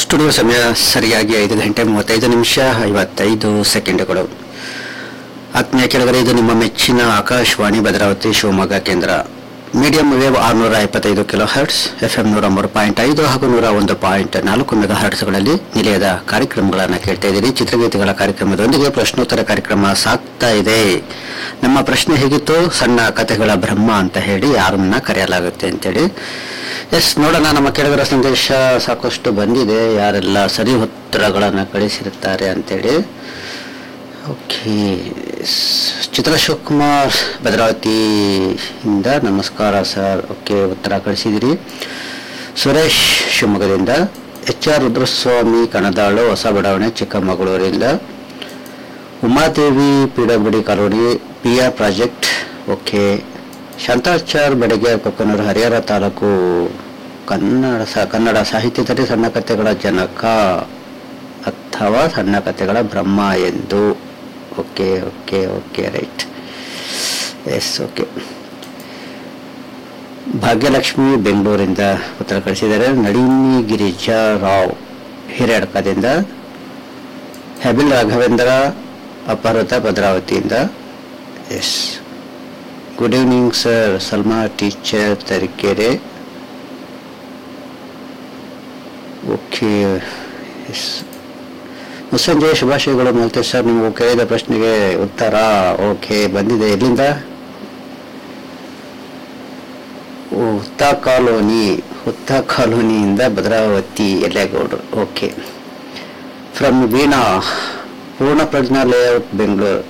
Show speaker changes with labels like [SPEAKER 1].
[SPEAKER 1] studio ಸಮಯ ಸರಿಯಾಗಿ ಐದು ಗಂಟೆ ಮೂವತ್ತೈದು ನಿಮಿಷ ಐವತ್ತೈದು ಸೆಕೆಂಡ್ಗಳು ಆತ್ಮೀಯ ಕೆಳಗಡೆ ಇದು ನಿಮ್ಮ ಮೆಚ್ಚಿನ ಆಕಾಶವಾಣಿ ಭದ್ರಾವತಿ ಶಿವಮೊಗ್ಗ ಕೇಂದ್ರ ಮೀಡಿಯಂ ವೇವ್ ಆರುನೂರ ಇಪ್ಪತ್ತೈದು ಕಿಲೋ ಹರ್ಟ್ಸ್ ಎಫ್ ಎಂ ನೂರ ಮೂರು ಪಾಯಿಂಟ್ ಐದು ಹಾಗೂ ನೂರ ಒಂದು ಪಾಯಿಂಟ್ ನಾಲ್ಕು ಮೆಗಾ ಹರ್ಟ್ಸ್ಗಳಲ್ಲಿ ನಿಲಯದ ಕಾರ್ಯಕ್ರಮಗಳನ್ನು ಕೇಳ್ತಾ ಇದ್ದೀರಿ ಚಿತ್ರಗೀತೆಗಳ ಕಾರ್ಯಕ್ರಮದೊಂದಿಗೆ ಪ್ರಶ್ನೋತ್ತರ ಕಾರ್ಯಕ್ರಮ ಸಾಗ್ತಾ ಇದೆ ನಮ್ಮ ಪ್ರಶ್ನೆ ಹೇಗಿತ್ತು ಸಣ್ಣ ಕಥೆಗಳ ಬ್ರಹ್ಮ ಅಂತ ಹೇಳಿ ಯಾರನ್ನ ಕರೆಯಲಾಗುತ್ತೆ ಅಂತೇಳಿ ಎಸ್ ನೋಡೋಣ ನಮ್ಮ ಕೆಳಗರ ಸಂದೇಶ ಸಾಕಷ್ಟು ಬಂದಿದೆ ಯಾರೆಲ್ಲ ಸರಿ ಉತ್ತರಗಳನ್ನು ಕಳಿಸಿರುತ್ತಾರೆ ಅಂತೇಳಿ ಓಕೆ ಚಿತ್ರ ಶಿವಕುಮಾರ್ ಭದ್ರಾವತಿಯಿಂದ ನಮಸ್ಕಾರ ಸರ್ ಓಕೆ ಉತ್ತರ ಕಳಿಸಿದಿರಿ ಸುರೇಶ್ ಶಿವಮೊಗ್ಗದಿಂದ ಎಚ್ ಆರ್ ರುದ್ರಸ್ವಾಮಿ ಕಣದಾಳು ಹೊಸ ಬಡಾವಣೆ ಚಿಕ್ಕಮಗಳೂರಿಂದ Umadevi P W D colony P R project okay Shantachar Bedage Kokkanur Harihara taluk Kannada ಸ ಕನ್ನಡ ಸಾಹಿತ್ಯದಲ್ಲಿ ಸಣ್ಣ ಕಥೆಗಳ ಜನಕ ಅಥವಾ ಸಣ್ಣ ಕಥೆಗಳ ಬ್ರಹ್ಮ ಎಂದು okay okay okay right yes okay Bhagyalakshmi ಬೆಂಗಳೂರಿಂದ ಉತ್ತರ ಕಳಿಸಿದ್ದಾರೆ ನಳಿನಿ ಗಿರಿಜಾ ರಾವ್ ಹಿರೇಡ್ಕದಿಂದ ಹೆಬಿಲ್ ರಾಘವೇಂದ್ರ ಅಪಹೃತ ಭದ್ರಾವತಿಯಿಂದ yes good evening sir Salma teacher Tarikere okay yes ಮುಸ್ಸಂಜೆ ಶುಭಾಶಯಗಳು ಮಲ್ತೇಶ್ ಸರ್ ನೀವು ಕೇಳಿದ ಪ್ರಶ್ನೆಗೆ ಉತ್ತರ ಓಕೆ ಬಂದಿದೆ ಎಲ್ಲಿಂದ ಓ, ಹುತ್ತ ಕಾಲೋನಿ ಹುತ್ತ ಕಾಲೋನಿಯಿಂದ ಭದ್ರಾವತಿ ಎಲ್ಲೇಗೌಡರು okay from Veena Poorna Prajna layout Bengaluru